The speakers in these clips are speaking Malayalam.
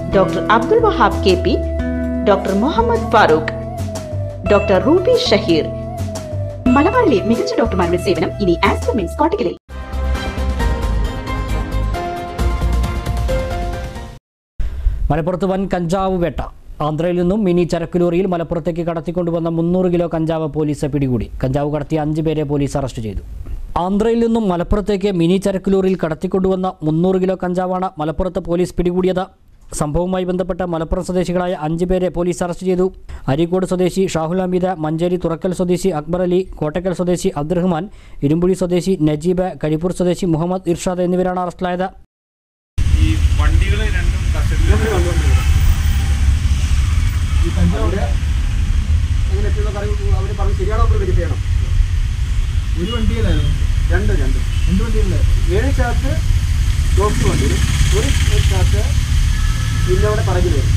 doctor Abdul Wahab K P doctor Muhammad Farooq doctor Ruby Shaheer മലബാറിലെ മികച്ച ഡോക്ടർമാരുടെ സേവനം ഇനി ആസ്ട്രോ മിംസ് കോട്ടക്കലിൽ മലപ്പുറത്ത് വൻ കഞ്ചാവ് വേട്ട ആന്ധ്രയിൽ നിന്നും മിനി ചരക്ക് ലോറിയിൽ മലപ്പുറത്തേക്ക് കടത്തിക്കൊണ്ടുവന്ന മുന്നൂറ് കിലോ കഞ്ചാവ് പോലീസ് പിടികൂടി കഞ്ചാവ് കടത്തിയ അഞ്ച് പേരെ പോലീസ് അറസ്റ്റ് ചെയ്തു ആന്ധ്രയിൽ നിന്നും മലപ്പുറത്തേക്ക് മിനി ചരക്ക് ലോറിയിൽ കടത്തിക്കൊണ്ടുവന്ന മുന്നൂറ് കിലോ കഞ്ചാവാണ് മലപ്പുറത്ത് പോലീസ് പിടികൂടിയത് സംഭവവുമായി ബന്ധപ്പെട്ട മലപ്പുറം സ്വദേശികളായ അഞ്ച് പേരെ പോലീസ് അറസ്റ്റ് ചെയ്തു അരീക്കോട് സ്വദേശി ഷാഹുൽ ഹമീദ മഞ്ചേരി തുറക്കൽ സ്വദേശി അക്ബർ അലി കോട്ടക്കൽ സ്വദേശി അബ്ദുറഹ്മാൻ ഇരുമ്പുഴി സ്വദേശി നജീബ് കരിപ്പൂർ സ്വദേശി മുഹമ്മദ് ഇർഷാദ് എന്നിവരാണ് അറസ്റ്റിലായത് ഈ വണ്ടികൾ രണ്ടും കസ്റ്റഡിയിൽ ഈ കഞ്ചാവ് എങ്ങനെ എത്തിയെന്ന് പറയൂ അവർ പറഞ്ഞു ശരിയാണോ നമ്മൾ വെരിഫൈ ചെയ്യണം ഒരു വണ്ടിയിലായിരുന്നു രണ്ട് രണ്ട് രണ്ട് വണ്ടിയിലായിരുന്നു ഏഴ് ചാക്ക് ഡോക്ടർ വണ്ടിയിൽ ഒരു ചാക്ക് ഇന്നവിടെ പറകിൽ വരും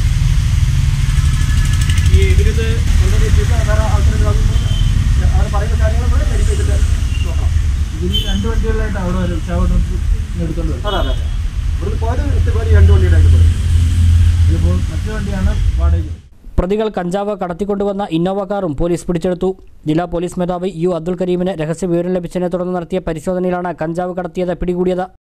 ഈ ഇവരിത് എന്താ വെച്ചിട്ട് വേറെ ആൾക്കാർ അവർ പറയുന്ന കാര്യങ്ങൾ കൂടെ വെരിഫൈ ചെയ്തിട്ട് നോക്കണം ഇതിൽ രണ്ട് വണ്ടികളിലായിട്ട് അവിടെ വരും ചാവട്ട് എടുത്തോണ്ട് വരും അതെ അതെ അതെ ഇവിടുന്ന് പോയത് ഇതുപോലെ രണ്ട് വണ്ടിയുടെ പോയത് ഇതിപ്പോൾ മറ്റു വണ്ടിയാണ് വാടകയ്ക്ക് പ്രതികൾ കഞ്ചാവ് കടത്തിക്കൊണ്ടുവന്ന ഇന്നോവ കാറും പോലീസ് പിടിച്ചെടുത്തു ജില്ലാ പോലീസ് മേധാവി യു അബ്ദുൽ കരീമിന് രഹസ്യ വിവരം ലഭിച്ചതിനെ തുടർന്ന് നടത്തിയ പരിശോധനയിലാണ് കഞ്ചാവ് കടത്തിയത് പിടികൂടിയത്